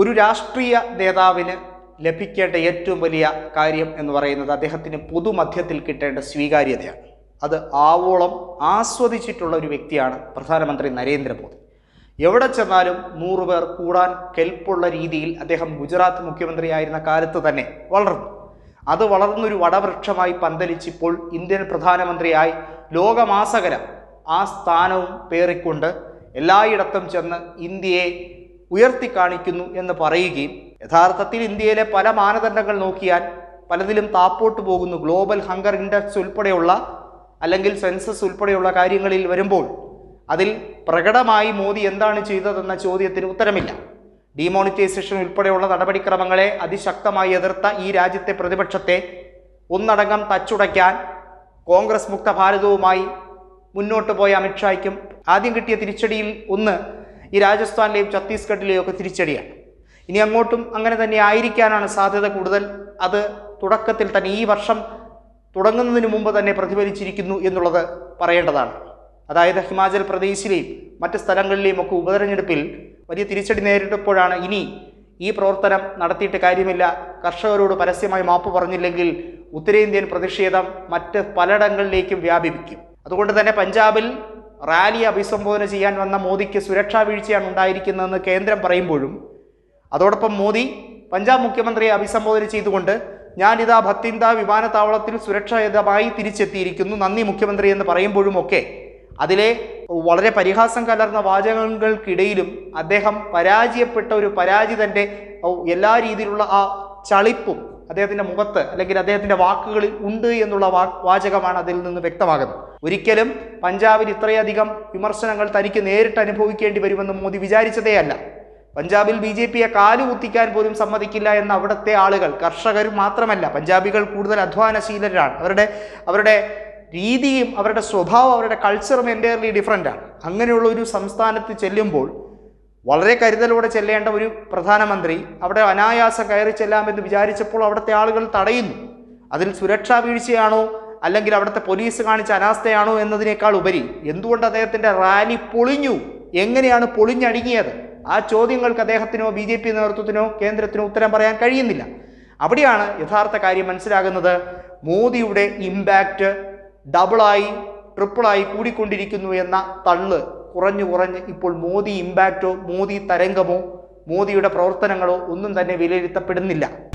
ഒരു രാഷ്ട്രീയ നേതാവിന് ലഭിക്കേണ്ട ഏറ്റവും വലിയ കാര്യം എന്ന് പറയുന്നത് അദ്ദേഹത്തിന് പൊതുമധ്യത്തിൽ കിട്ടേണ്ട സ്വീകാര്യതയാണ് അത് ആവോളം ആസ്വദിച്ചിട്ടുള്ള ഒരു വ്യക്തിയാണ് പ്രധാനമന്ത്രി നരേന്ദ്രമോദി എവിടെ ചെന്നാലും നൂറ് പേർ കൂടാൻ കെൽപ്പുള്ള രീതിയിൽ അദ്ദേഹം ഗുജറാത്ത് മുഖ്യമന്ത്രിയായിരുന്ന കാലത്ത് തന്നെ വളർന്നു അത് വളർന്നൊരു വടവൃക്ഷമായി പന്തലിച്ചിപ്പോൾ ഇന്ത്യൻ പ്രധാനമന്ത്രിയായി ലോകമാസകരം ആ സ്ഥാനവും പേറിക്കൊണ്ട് എല്ലായിടത്തും ചെന്ന് ഇന്ത്യയെ ഉയർത്തിക്കാണിക്കുന്നു എന്ന് പറയുകയും യഥാർത്ഥത്തിൽ ഇന്ത്യയിലെ പല മാനദണ്ഡങ്ങൾ നോക്കിയാൽ പലതിലും താപ്പോട്ട് പോകുന്നു ഗ്ലോബൽ ഹങ്കർ ഇൻഡെക്സ് ഉൾപ്പെടെയുള്ള അല്ലെങ്കിൽ സെൻസസ് ഉൾപ്പെടെയുള്ള കാര്യങ്ങളിൽ വരുമ്പോൾ അതിൽ പ്രകടമായി മോദി എന്താണ് ചെയ്തതെന്ന ചോദ്യത്തിന് ഉത്തരമില്ല ഡിമോണിറ്റൈസേഷൻ ഉൾപ്പെടെയുള്ള നടപടിക്രമങ്ങളെ അതിശക്തമായി എതിർത്ത ഈ രാജ്യത്തെ പ്രതിപക്ഷത്തെ ഒന്നടങ്കം തച്ചുടയ്ക്കാൻ കോൺഗ്രസ് മുക്ത ഭാരതവുമായി മുന്നോട്ട് പോയ അമിത്ഷായ്ക്കും ആദ്യം കിട്ടിയ തിരിച്ചടിയിൽ ഒന്ന് ഈ രാജസ്ഥാനിലെയും ഛത്തീസ്ഗഡിലെയും ഒക്കെ തിരിച്ചടിയാണ് ഇനി അങ്ങോട്ടും അങ്ങനെ തന്നെ ആയിരിക്കാനാണ് സാധ്യത കൂടുതൽ അത് തുടക്കത്തിൽ തന്നെ ഈ വർഷം തുടങ്ങുന്നതിന് മുമ്പ് തന്നെ പ്രതിഫലിച്ചിരിക്കുന്നു എന്നുള്ളത് പറയേണ്ടതാണ് അതായത് ഹിമാചൽ പ്രദേശിലെയും മറ്റ് സ്ഥലങ്ങളിലെയും ഒക്കെ ഉപതെരഞ്ഞെടുപ്പിൽ വലിയ തിരിച്ചടി നേരിട്ടപ്പോഴാണ് ഇനി ഈ പ്രവർത്തനം നടത്തിയിട്ട് കാര്യമില്ല കർഷകരോട് പരസ്യമായി മാപ്പ് പറഞ്ഞില്ലെങ്കിൽ ഉത്തരേന്ത്യൻ പ്രതിഷേധം മറ്റ് പലയിടങ്ങളിലേക്കും വ്യാപിപ്പിക്കും അതുകൊണ്ട് തന്നെ പഞ്ചാബിൽ റാലി അഭിസംബോധന ചെയ്യാൻ വന്ന മോദിക്ക് സുരക്ഷാ വീഴ്ചയാണ് ഉണ്ടായിരിക്കുന്നതെന്ന് കേന്ദ്രം പറയുമ്പോഴും അതോടൊപ്പം മോദി പഞ്ചാബ് മുഖ്യമന്ത്രിയെ അഭിസംബോധന ചെയ്തുകൊണ്ട് ഞാനിതാ ഭത്തിന്ത വിമാനത്താവളത്തിൽ സുരക്ഷിതമായി തിരിച്ചെത്തിയിരിക്കുന്നു നന്ദി മുഖ്യമന്ത്രി എന്ന് പറയുമ്പോഴും ഒക്കെ അതിലെ വളരെ പരിഹാസം കലർന്ന വാചകങ്ങൾക്കിടയിലും അദ്ദേഹം പരാജയപ്പെട്ട ഒരു പരാജിതന്റെ ഔ, എല്ലാ രീതിയിലുള്ള ആ ചളിപ്പും അദ്ദേഹത്തിന്റെ മുഖത്ത് അല്ലെങ്കിൽ അദ്ദേഹത്തിന്റെ വാക്കുകളിൽ ഉണ്ട് എന്നുള്ള വാ വാചകമാണ് അതിൽ നിന്ന് വ്യക്തമാകുന്നത് ഒരിക്കലും പഞ്ചാബിൽ ഇത്രയധികം വിമർശനങ്ങൾ തനിക്ക് നേരിട്ട് അനുഭവിക്കേണ്ടി വരുമെന്ന് മോദി വിചാരിച്ചതേ അല്ല പഞ്ചാബിൽ ബി ജെ പിയെ കാലുകുത്തിക്കാൻ പോലും സമ്മതിക്കില്ല എന്ന അവിടുത്തെ ആളുകൾ കർഷകർ മാത്രമല്ല പഞ്ചാബികൾ കൂടുതൽ അധ്വാനശീലരാണ് അവരുടെ അവരുടെ രീതിയും അവരുടെ സ്വഭാവം അവരുടെ കൾച്ചറും എൻറ്റയർലി ഡിഫറെൻ്റ് ആണ് അങ്ങനെയുള്ള ഒരു സംസ്ഥാനത്ത് ചെല്ലുമ്പോൾ വളരെ കരുതലോടെ ചെല്ലേണ്ട ഒരു പ്രധാനമന്ത്രി അവിടെ അനായാസം കയറി ചെല്ലാമെന്ന് വിചാരിച്ചപ്പോൾ അവിടുത്തെ ആളുകൾ തടയുന്നു അതിൽ സുരക്ഷാ വീഴ്ചയാണോ അല്ലെങ്കിൽ അവിടുത്തെ പോലീസ് കാണിച്ച അനാസ്ഥയാണോ എന്നതിനേക്കാൾ ഉപരി എന്തുകൊണ്ട് അദ്ദേഹത്തിൻ്റെ റാലി പൊളിഞ്ഞു എങ്ങനെയാണ് പൊളിഞ്ഞടുങ്ങിയത് ആ ചോദ്യങ്ങൾക്ക് അദ്ദേഹത്തിനോ ബി ജെ പി നേതൃത്വത്തിനോ കേന്ദ്രത്തിനോ ഉത്തരം പറയാൻ കഴിയുന്നില്ല അവിടെയാണ് യഥാർത്ഥ കാര്യം മനസ്സിലാകുന്നത് മോദിയുടെ ഇമ്പാക്റ്റ് ഡബിളായി ട്രിപ്പിളായി കൂടിക്കൊണ്ടിരിക്കുന്നു എന്ന തള്ള് കുറഞ്ഞു കുറഞ്ഞ് ഇപ്പോൾ മോദി ഇമ്പാക്റ്റോ മോദി തരംഗമോ മോദിയുടെ പ്രവർത്തനങ്ങളോ ഒന്നും തന്നെ വിലയിരുത്തപ്പെടുന്നില്ല